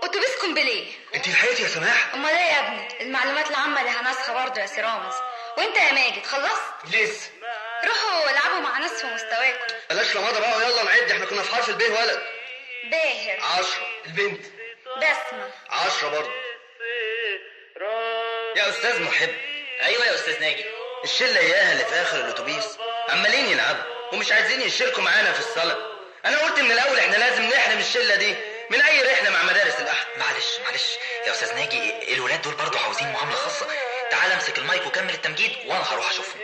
اتوبيس كومبليه انت لحقتي يا سماح امال ايه يا ابني المعلومات العامه اللي هنسخها برضه يا سي رامز وانت يا ماجد خلصت لسه روحوا العبوا مع ناس في مستواكم بلاش رمادة بقى يلا نعد احنا كنا في حرف الب ولد باهر عشرة البنت بسمه عشرة برضه يا استاذ محب ايوه يا استاذ ناجي الشله اياها اللي في اخر الاتوبيس عمالين يلعبوا ومش عايزين يشاركوا معانا في الصلاه انا قلت من الاول احنا لازم نحرم الشله دي من اي رحله مع مدارس الاحد معلش معلش يا استاذ ناجي الولاد دول برضه عاوزين معامله خاصه تعال امسك المايك وكمل التمجيد وانا هروح اشوفهم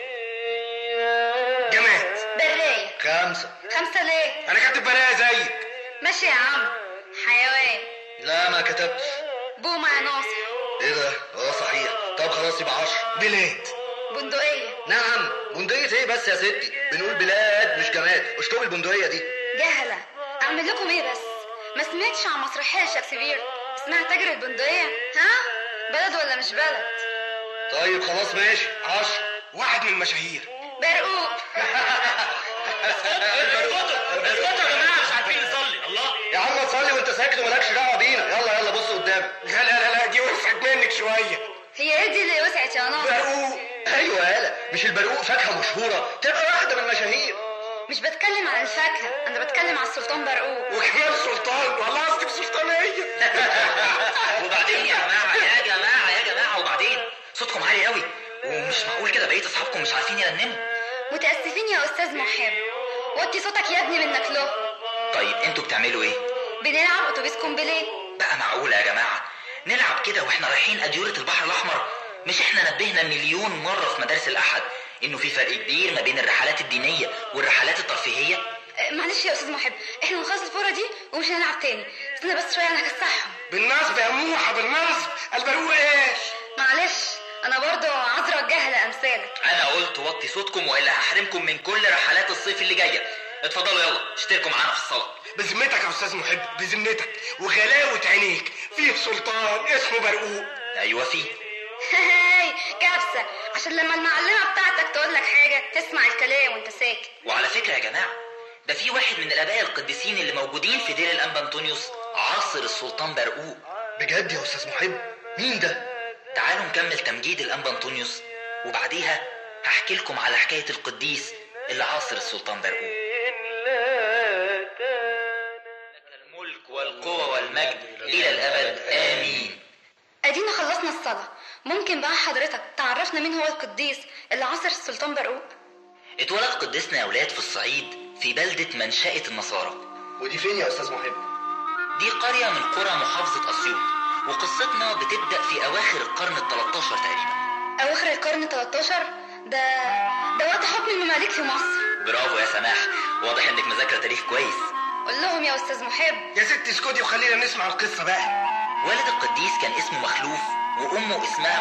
جماد برايه خمسة خمسه ليه انا كاتب براية زيك ماشي يا عم حيوان لا ما كتبتش بومه يا ناصح ايه ده اه صحيح طب خلاص يبقى عشرة بلاد بندقيه نعم بندقية ايه بس يا ستي بنقول بلاد مش جماد اشطب البندقية دي جهله اعمل لكم ايه بس ما سمعتش عن مسرحيه شكسبير اسمها تاجر البندقيه ها بلد ولا مش بلد طيب خلاص ماشي عشرة واحد من المشاهير برقوق اسكتوا يا جماعه مش عارفين نصلي الله يا عم تصلي وانت ساكت ومالكش دعوة بينا يلا يلا بص قدامك لا لا لا دي وسعت منك شوية هي ايه دي اللي وسعت يا ناصح برقوق ايوه يالا مش البرقوق فاكهة مشهورة تبقى واحدة من المشاهير مش بتكلم عن الفاكهه انا بتكلم على السلطان برقوق وكمان سلطان والله قصدك سلطانية وبعدين يا جماعه يا جماعه يا جماعه وبعدين صوتكم عالي قوي ومش معقول كده بقيه اصحابكم مش عارفين يرنموا متاسفين يا استاذ محب وطي صوتك يا ابني منك له طيب انتوا بتعملوا ايه بنلعب اتوبيس كومبليه بقى معقوله يا جماعه نلعب كده واحنا رايحين اديوره البحر الاحمر مش احنا نبهنا مليون مره في مدارس الاحد انه في فرق كبير ما بين الرحلات الدينيه والرحلات الترفيهيه أه، معلش يا استاذ محب احنا نخلص الفوره دي ومش هنلعب تاني استنى بس شويه انا هكسحهم بالنصب يا موحة بالنصب البرقوق ايش معلش انا برضو عذرة جهلة امثالك انا قلت وطي صوتكم والا هحرمكم من كل رحلات الصيف اللي جايه اتفضلوا يلا اشتركوا معانا في الصلاه بذمتك يا استاذ محب بذمتك وغلاوة عينيك فيه سلطان اسمه برقوق ايوه في هاي كبسة عشان لما المعلمة بتاعتك تقول لك حاجة تسمع الكلام وانت ساكت وعلى فكره يا جماعه ده في واحد من الاباء القديسين اللي موجودين في دير الانبا انطونيوس عاصر السلطان برقوق بجد يا استاذ محب مين ده تعالوا نكمل تمجيد الانبا انطونيوس وبعديها هحكي لكم على حكايه القديس اللي عاصر السلطان برقوق لك الملك والقوه والمجد الى الابد امين ادينا خلصنا الصلاة ممكن بقى حضرتك تعرفنا مين هو القديس اللي عصر السلطان برقوق اتولد قديسنا يا اولاد في الصعيد في بلده منشاه النصارى ودي فين يا استاذ محب دي قريه من قرى محافظه اسيوط وقصتنا بتبدا في اواخر القرن ال 13 تقريبا اواخر القرن 13 ده ده وقت حكم المماليك في مصر برافو يا سماح واضح انك مذاكره تاريخ كويس قول لهم يا استاذ محب يا ست اسكتي وخلينا نسمع القصة بقى والد القديس كان اسمه مخلوف وامه اسمها